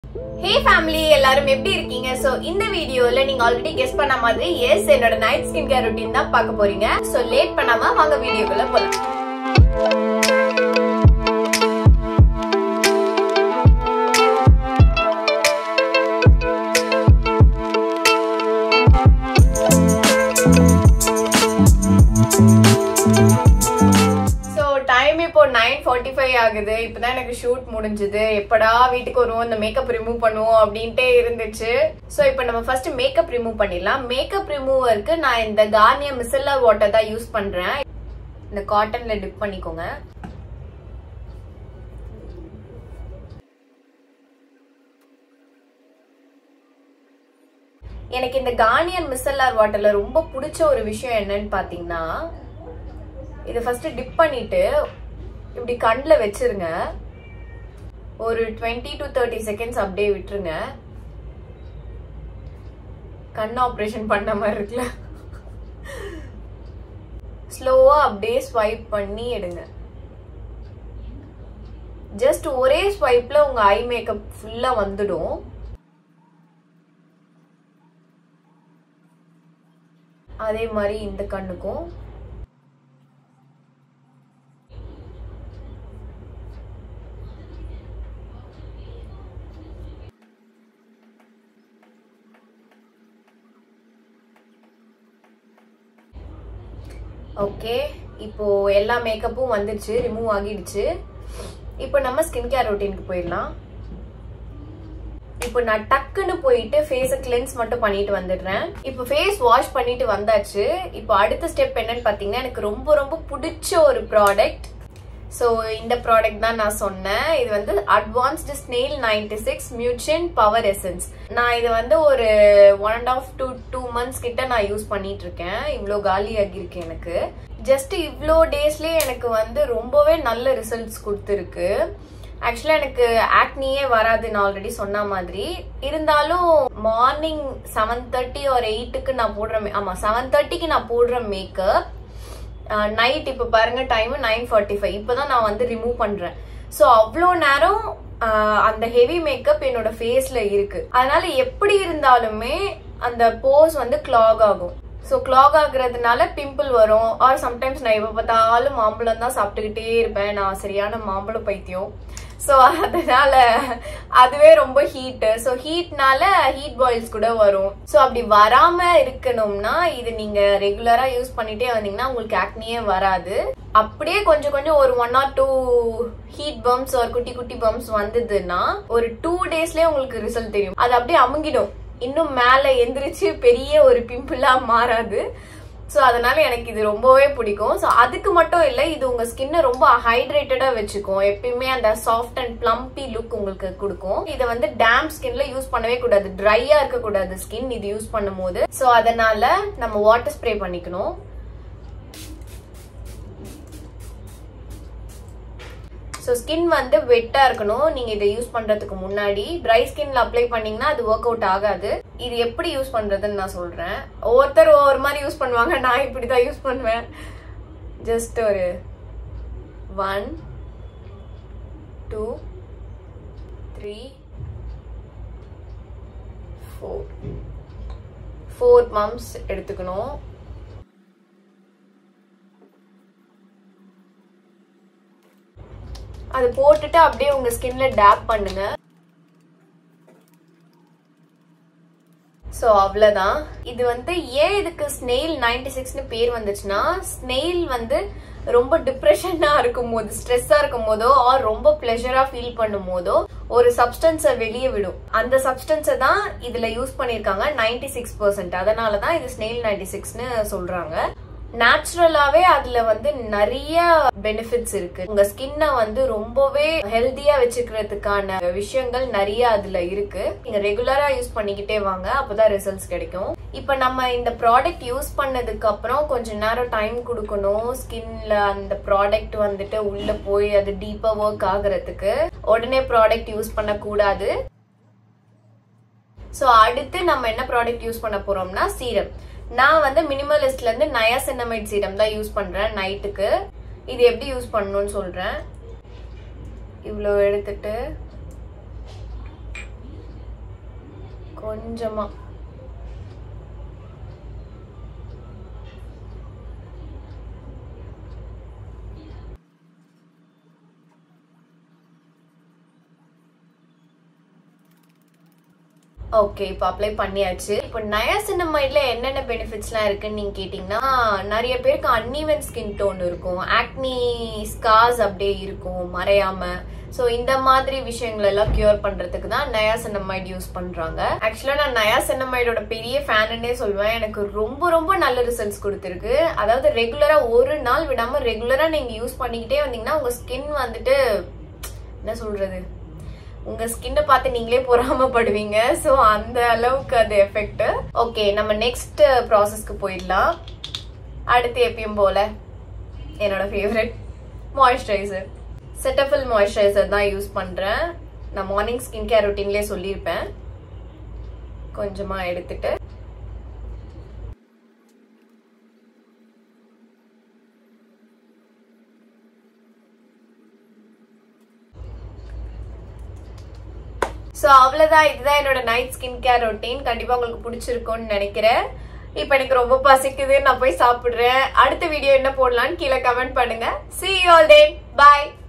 ஹே family எல்லாரும் எப்படி இருக்கீங்க சோ இந்த வீடியோல நீங்க ஆல்ரெடி கெஸ் பண்ண மாதிரி எஸ் என்னோட நைட் ஸ்கின் கேர் ரொட்டீன் தான் பார்க்க போறீங்க சோ லேட் பண்ணாம வாங்க வீடியோக்குள்ள போலாம் ஸோ டைம் இப்போ நைன் ஃபார்ட்டி ஃபைவ் ஆகுது இப்போதான் எனக்கு ஷூட் முடிஞ்சது எப்படா வீட்டுக்கு வருவோம் இந்த மேக்கப் ரிமூவ் பண்ணுவோம் அப்படின்ட்டே இருந்துச்சு ஸோ இப்போ நம்ம ஃபர்ஸ்ட் மேக்கப் ரிமூவ் பண்ணிடலாம் மேக்கப் ரிமூவருக்கு நான் இந்த கார்னியர் மிசல்லர் வாட்டர் தான் யூஸ் பண்றேன் இந்த காட்டன்ல டிப் பண்ணிக்கோங்க எனக்கு இந்த கார்னியர் மிசல்லார் வாட்டர்ல ரொம்ப பிடிச்ச ஒரு விஷயம் என்னன்னு பாத்தீங்கன்னா இதை ஃபர்ஸ்ட் டிப் பண்ணிட்டு இப்படி கண்ணில் வச்சிருங்க ஒரு டுவெண்ட்டி டு தேர்ட்டி செகண்ட்ஸ் அப்படியே விட்டுருங்க கண் ஆப்ரேஷன் பண்ண மாதிரி இருக்குல்ல ஸ்லோவா அப்படியே ஸ்வைப் பண்ணி எடுங்க ஜஸ்ட் ஒரே ஸ்வைப்ல உங்க ஐ மேக்கப் ஃபுல்லா வந்துடும் அதே மாதிரி இந்த கண்ணுக்கும் ஓகே இப்போ எல்லா மேக்கப்பும் வந்துடுச்சு ரிமூவ் ஆகிடுச்சு இப்போ நம்ம ஸ்கின் கேர் ரொட்டீனுக்கு போயிடலாம் இப்போ நான் டக்குன்னு போயிட்டு ஃபேஸை கிளென்ஸ் மட்டும் பண்ணிட்டு வந்துடுறேன் இப்போ ஃபேஸ் வாஷ் பண்ணிட்டு வந்தாச்சு இப்போ அடுத்த ஸ்டெப் என்னன்னு பார்த்தீங்கன்னா எனக்கு ரொம்ப ரொம்ப பிடிச்ச ஒரு ப்ராடக்ட் ஸோ இந்த ப்ராடக்ட் தான் நான் சொன்னேன் இது வந்து advanced snail ninety six mucin power essence நான் இது வந்து ஒரு one and half two two months கிட்ட நான் யூஸ் பண்ணிட்டு இருக்கேன் இவ்வளோ காலி ஆகியிருக்கு எனக்கு ஜஸ்ட் இவ்வளோ டேஸ்லேயே எனக்கு வந்து ரொம்பவே நல்ல ரிசல்ட்ஸ் கொடுத்துருக்கு ஆக்சுவலாக எனக்கு ஆக்னியே வராது நான் ஆல்ரெடி சொன்ன மாதிரி இருந்தாலும் மார்னிங் செவன் தேர்ட்டி ஒரு எயிட்டுக்கு நான் போடுற ஆமாம் செவன் தேர்ட்டிக்கு நான் போடுற மேக்கப் நைட் இப்போ பாருங்க டைம் நைன் ஃபார்ட்டி ஃபைவ் இப்போதான் நான் வந்து ரிமூவ் பண்றேன் ஸோ அவ்வளோ நேரம் அந்த ஹெவி மேக்கப் என்னோட ஃபேஸ்ல இருக்கு அதனால எப்படி இருந்தாலுமே அந்த போஸ் வந்து கிளாக் ஆகும் ஸோ கிளாக் ஆகுறதுனால பிம்பிள் வரும் ஆர் சம்டைம்ஸ் நான் எப்போ பார்த்தாலும் மாம்பழம் தான் சாப்பிட்டுக்கிட்டே இருப்பேன் நான் சரியான மாம்பழம் பைத்தியம் ஸோ அதனால அதுவே ரொம்ப ஹீட்டு ஸோ ஹீட்னால ஹீட் பாயில்ஸ் கூட வரும் ஸோ அப்படி வராம இருக்கணும்னா இது நீங்க ரெகுலரா யூஸ் பண்ணிட்டே வந்தீங்கன்னா உங்களுக்கு ஆக்னியே வராது அப்படியே கொஞ்சம் கொஞ்சம் ஒரு one or two heat bumps ஒரு குட்டி குட்டி பம்ப்ஸ் வந்ததுன்னா ஒரு டூ டேஸ்லயே உங்களுக்கு ரிசல்ட் தெரியும் அது அப்படியே அமுங்கிடும் இன்னும் மேல எந்திரிச்சு பெரிய ஒரு பிம்பிளா மாறாது ஸோ அதனால எனக்கு இது ரொம்பவே பிடிக்கும் ஸோ அதுக்கு மட்டும் இல்லை இது உங்க ஸ்கின்னை ரொம்ப ஹைட்ரேட்டடா வச்சுக்கும் எப்பயுமே அந்த சாஃப்ட் அண்ட் பிளம்பி லுக் உங்களுக்கு கொடுக்கும் இதை வந்து டேம் ஸ்கின்ல யூஸ் பண்ணவே கூடாது ட்ரையா இருக்க கூடாது ஸ்கின் இது யூஸ் பண்ணும் போது ஸோ அதனால நம்ம வாட்டர் ஸ்ப்ரே பண்ணிக்கணும் ஸோ ஸ்கின் வந்து வெட்டா இருக்கணும் நீங்க இதை யூஸ் பண்றதுக்கு முன்னாடி ட்ரை ஸ்கின்ல அப்ளை பண்ணீங்கன்னா அது ஒர்க் அவுட் ஆகாது இது எப்படி யூஸ் பண்றதுன்னு நான் சொல்றேன் ஒவ்வொருத்தர் ஒவ்வொரு மாதிரி யூஸ் பண்ணுவாங்க நான் இப்படிதான் யூஸ் பண்ணுவேன் ஜஸ்ட் ஒரு one two three four four மம்ஸ் எடுத்துக்கணும் அது போட்டுட்டு அப்படியே உங்க ஸ்கின்ல டேப் பண்ணுங்க ஸோ அவ்வளோதான் இது வந்து ஏன் இதுக்கு ஸ்னெயில் நைன்டி சிக்ஸ்னு பேர் வந்துச்சுன்னா ஸ்னெயில் வந்து ரொம்ப டிப்ரெஷனா இருக்கும் போது ஸ்ட்ரெஸ்ஸா இருக்கும் போதோ ஆர் ரொம்ப பிளஷரா ஃபீல் பண்ணும் போதோ ஒரு சப்ஸ்டன்ஸை வெளியே விடும் அந்த சப்ஸ்டன்ஸை தான் இதுல யூஸ் பண்ணிருக்காங்க நைன்டி சிக்ஸ் பர்சன்ட் அதனால தான் இது ஸ்னெயில் நைன்டி சிக்ஸ்னு சொல்றாங்க நேச்சுரலாவே அதுல வந்து நிறைய பெனிஃபிட்ஸ் இருக்கு உங்க ஸ்கின்னை வந்து ரொம்பவே ஹெல்தியா வச்சுக்கிறதுக்கான விஷயங்கள் நிறைய அதுல இருக்கு நீங்க ரெகுலரா யூஸ் பண்ணிக்கிட்டே வாங்க அப்பதான் ரிசல்ட்ஸ் கிடைக்கும் இப்ப நம்ம இந்த ப்ராடக்ட் யூஸ் பண்ணதுக்கு அப்புறம் கொஞ்ச நேரம் டைம் கொடுக்கணும் ஸ்கின்ல அந்த ப்ராடக்ட் வந்துட்டு உள்ள போய் அது டீப்பா ஒர்க் ஆகுறதுக்கு உடனே ப்ராடக்ட் யூஸ் பண்ண கூடாது ஸோ அடுத்து நம்ம என்ன ப்ராடக்ட் யூஸ் பண்ண போறோம்னா சீரம் நான் வந்து மினிமலிஸ்ட்ல இருந்து நயாசினமைட் சீரம் தான் யூஸ் பண்றேன் நைட்டுக்கு இது எப்படி யூஸ் பண்ணணும்னு சொல்றேன் இவ்வளோ எடுத்துட்டு கொஞ்சமா ஓகே இப்போ அப்ளை பண்ணியாச்சு இப்போ நயாசினமைட்ல என்னென்ன பெனிஃபிட்ஸ்லாம் இருக்குன்னு நீங்க கேட்டிங்கன்னா நிறைய பேருக்கு அன்இவன் ஸ்கின் டோன் இருக்கும் ஆக்னி ஸ்கார்ஸ் அப்படியே இருக்கும் மறையாம ஸோ இந்த மாதிரி விஷயங்கள் எல்லாம் கியூர் பண்றதுக்கு தான் நயாசினமைட் யூஸ் பண்றாங்க ஆக்சுவலா நான் நயாசினமைடோட பெரிய ஃபேனுன்னே சொல்லுவேன் எனக்கு ரொம்ப ரொம்ப நல்ல ரிசல்ட்ஸ் கொடுத்துருக்கு அதாவது ரெகுலரா ஒரு நாள் விடாம ரெகுலரா நீங்க யூஸ் பண்ணிக்கிட்டே வந்தீங்கன்னா உங்க ஸ்கின் வந்துட்டு என்ன சொல்றது உங்க ஸ்கின்னை பார்த்து நீங்களே பொறாமப்படுவீங்க ஸோ அந்த அளவுக்கு அது எஃபெக்ட் ஓகே நம்ம நெக்ஸ்ட் ப்ராசஸ்க்கு போயிடலாம் அடுத்து எப்பயும் போல என்னோட ஃபேவரட் மாய்ஸ்சரைசர் செட்டஃபில் மாய்ஸ்சரைசர் தான் யூஸ் பண்றேன் நான் மார்னிங் ஸ்கின் கேர் ரொட்டீன்லேயே சொல்லியிருப்பேன் கொஞ்சமா எடுத்துட்டு ஸோ அவ்வளோதான் இதுதான் என்னோட நைட் ஸ்கின் கேர் ரொட்டீன் கண்டிப்பாக உங்களுக்கு பிடிச்சிருக்கும்னு நினைக்கிறேன் இப்போ எனக்கு ரொம்ப பசிக்குது நான் போய் சாப்பிட்றேன் அடுத்த வீடியோ என்ன போடலான்னு கீழே கமெண்ட் பண்ணுங்க சி ஆல் டே பாய்